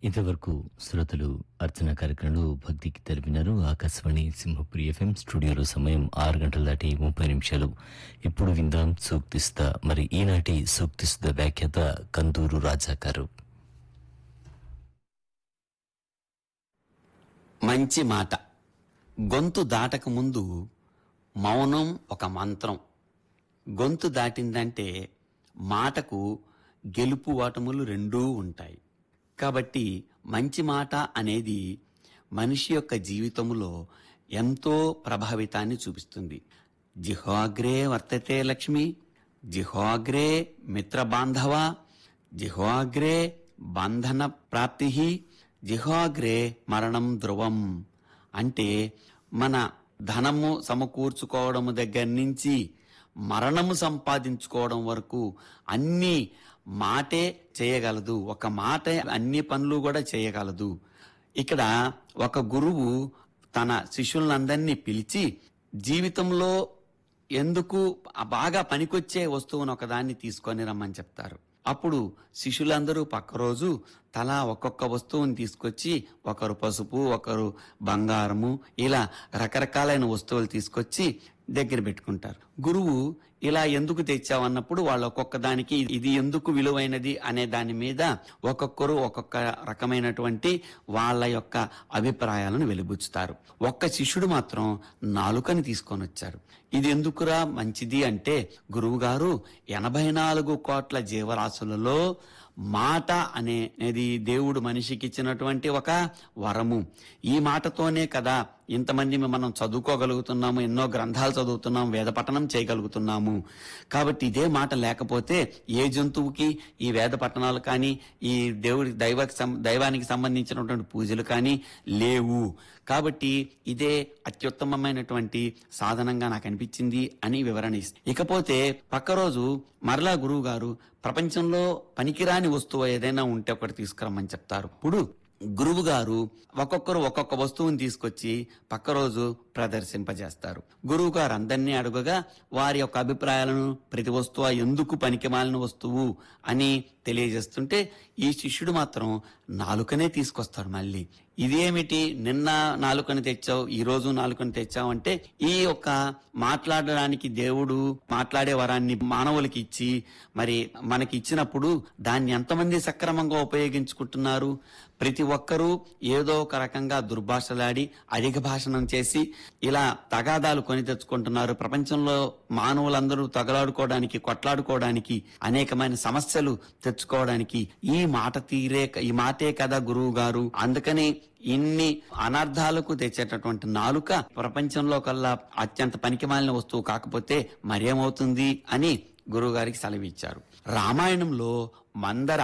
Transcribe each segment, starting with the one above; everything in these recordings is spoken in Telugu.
ఇంతవరకు శ్రోతలు అర్చన కార్యక్రమంలో భక్తికి తెలిపినారు ఆకాశవాణి సింహపురి ఎఫ్ఎం స్టూడియోలో సమయం ఆరు గంటల దాటి ముప్పై నిమిషాలు ఇప్పుడు విందాం సూక్తిస్త మరి ఈనాటి సూక్తిస్త వ్యాఖ్యాత కందూరు రాజా గారు మంచి మాట గొంతు దాటక ముందు మౌనం ఒక మంత్రం గొంతు దాటిందంటే మాటకు గెలుపు ఓటములు రెండూ ఉంటాయి కాబట్టి మంచి మాట అనేది మనిషి యొక్క జీవితంలో ఎంతో ప్రభావితాన్ని చూపిస్తుంది జిహ్వాగ్రే వర్తతే లక్ష్మి జిహ్వాగ్రే మిత్రబాంధవ జిహ్వాగ్రే బంధన ప్రాప్తి జిహ్వాగ్రే మరణం ధ్రువం అంటే మన ధనము సమకూర్చుకోవడము దగ్గర నుంచి మరణము సంపాదించుకోవడం వరకు అన్ని మాటే చేయగలదు ఒక మాట అన్ని పనులు కూడా చేయగలదు ఇక్కడ ఒక గురువు తన శిష్యులందరినీ పిలిచి జీవితంలో ఎందుకు బాగా పనికొచ్చే వస్తువును ఒకదాన్ని తీసుకొని రమ్మని చెప్తారు అప్పుడు శిష్యులందరూ పక్క రోజు తలా ఒక్కొక్క వస్తువుని తీసుకొచ్చి ఒకరు పసుపు ఒకరు బంగారము ఇలా రకరకాలైన వస్తువులు తీసుకొచ్చి దగ్గర పెట్టుకుంటారు గురువు ఇలా ఎందుకు తెచ్చావు అన్నప్పుడు వాళ్ళు ఒక్కొక్క దానికి ఇది ఎందుకు విలువైనది అనే దాని మీద ఒక్కొక్కరు ఒక్కొక్క రకమైనటువంటి వాళ్ళ యొక్క అభిప్రాయాలను వెలిబుచ్చుతారు ఒక్క శిష్యుడు మాత్రం నాలుకని తీసుకొని వచ్చారు ఇది ఎందుకురా మంచిది అంటే గురువు గారు ఎనభై నాలుగు కోట్ల జీవరాశులలో మాట అనేది దేవుడు మనిషికి ఇచ్చినటువంటి ఒక వరము ఈ మాటతోనే కదా ఇంతమంది మనం చదువుకోగలుగుతున్నాము ఎన్నో గ్రంథాలు చదువుతున్నాం వేద పఠనం చేయగలుగుతున్నాము కాబట్టి ఇదే మాట లేకపోతే ఏ జంతువుకి ఈ వేద పఠనాలు కానీ ఈ దేవుడి దైవ దైవానికి సంబంధించినటువంటి పూజలు కానీ లేవు కాబట్టి ఇదే అత్యుత్తమమైనటువంటి సాధనంగా నాకు అనిపించింది అని వివరణ ఇస్తుంది ఇకపోతే పక్క రోజు మరలా గురువు గారు ప్రపంచంలో పనికిరాని వస్తువు ఏదైనా ఉంటే ఒకటి తీసుకురమ్మని చెప్తారు ఇప్పుడు గురువు గారు ఒక్కొక్కరు ఒక్కొక్క వస్తువుని తీసుకొచ్చి పక్క రోజు ప్రదర్శింపజేస్తారు గురువు గారు అందరినీ అడుగగా వారి యొక్క అభిప్రాయాలను ప్రతి వస్తువు ఎందుకు పనికిమాలిన వస్తువు అని తెలియజేస్తుంటే ఈ శిష్యుడు మాత్రం నాలుకనే తీసుకొస్తాడు మళ్ళీ ఇదేమిటి నిన్న నాలుకని తెచ్చావు ఈ రోజు నాలుకని తెచ్చావు అంటే ఈ యొక్క మాట్లాడడానికి దేవుడు మాట్లాడే వరాన్ని మానవులకి ఇచ్చి మరి మనకి ఇచ్చినప్పుడు దాన్ని ఎంతమంది సక్రమంగా ఉపయోగించుకుంటున్నారు ప్రతి ఒక్కరూ ఏదో ఒక రకంగా దుర్భాషలాడి అధిక భాషణం చేసి ఇలా తగాదాలు కొని తెచ్చుకుంటున్నారు ప్రపంచంలో మానవులందరూ తగలాడుకోవడానికి కొట్లాడుకోవడానికి అనేకమైన సమస్యలు తెచ్చుకోవడానికి ఈ మాట తీరే ఈ మాటే కదా గురువు గారు అందుకని ఇన్ని అనర్థాలకు తెచ్చేటటువంటి నాలుక ప్రపంచంలో కల్లా అత్యంత పనికిమాలిన వస్తువు కాకపోతే మరేమవుతుంది అని గురువు గారికి సెలవిచ్చారు రామాయణంలో మందర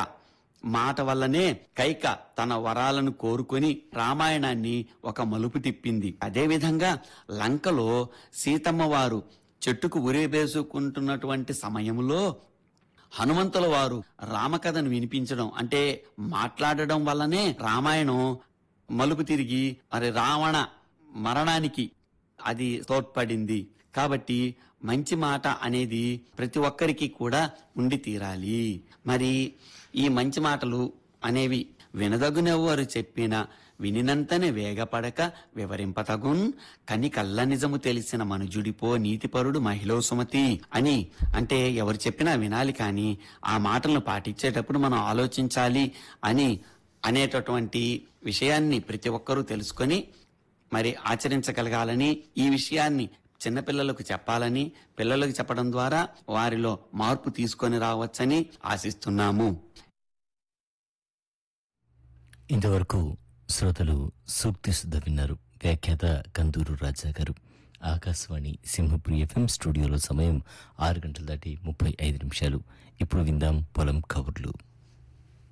మాట వల్లనే కైక తన వరాలను కోరుకొని రామాయణాన్ని ఒక మలుపు తిప్పింది అదేవిధంగా లంకలో సీతమ్మ వారు చెట్టుకు ఉరేబేసుకుంటున్నటువంటి సమయంలో హనుమంతుల వారు రామకథను వినిపించడం అంటే మాట్లాడడం వల్లనే రామాయణం మలుపు తిరిగి మరి రావణ మరణానికి అది తోడ్పడింది కాబట్టి మంచి మాట అనేది ప్రతి ఒక్కరికి కూడా ఉండి తీరాలి మరి ఈ మంచి మాటలు అనేవి వినదగునెవ్వరు చెప్పిన వినినంతనే వేగపడక వివరింపతగున్ కని కళ్ళ నిజము తెలిసిన మనుజుడిపో నీతిపరుడు మహిళ సుమతి అని అంటే ఎవరు చెప్పినా వినాలి కానీ ఆ మాటలను పాటించేటప్పుడు మనం ఆలోచించాలి అని అనేటటువంటి విషయాన్ని ప్రతి ఒక్కరూ తెలుసుకొని మరి ఆచరించగలగాలని ఈ విషయాన్ని చిన్నపిల్లలకు చెప్పాలని పిల్లలకు చెప్పడం ద్వారా వారిలో మార్పు తీసుకొని రావచ్చని ఆశిస్తున్నాము ఇంతవరకు శ్రోతలు సూక్తి శుద్ధ విన్నారు వ్యాఖ్యాత కందూరు రాజా గారు ఆకాశవాణి సింహపురి ఎఫ్ఎం స్టూడియోలో సమయం ఆరు గంటల దాటి ముప్పై ఐదు నిమిషాలు ఇప్పుడు విందాం పొలం కబుర్లు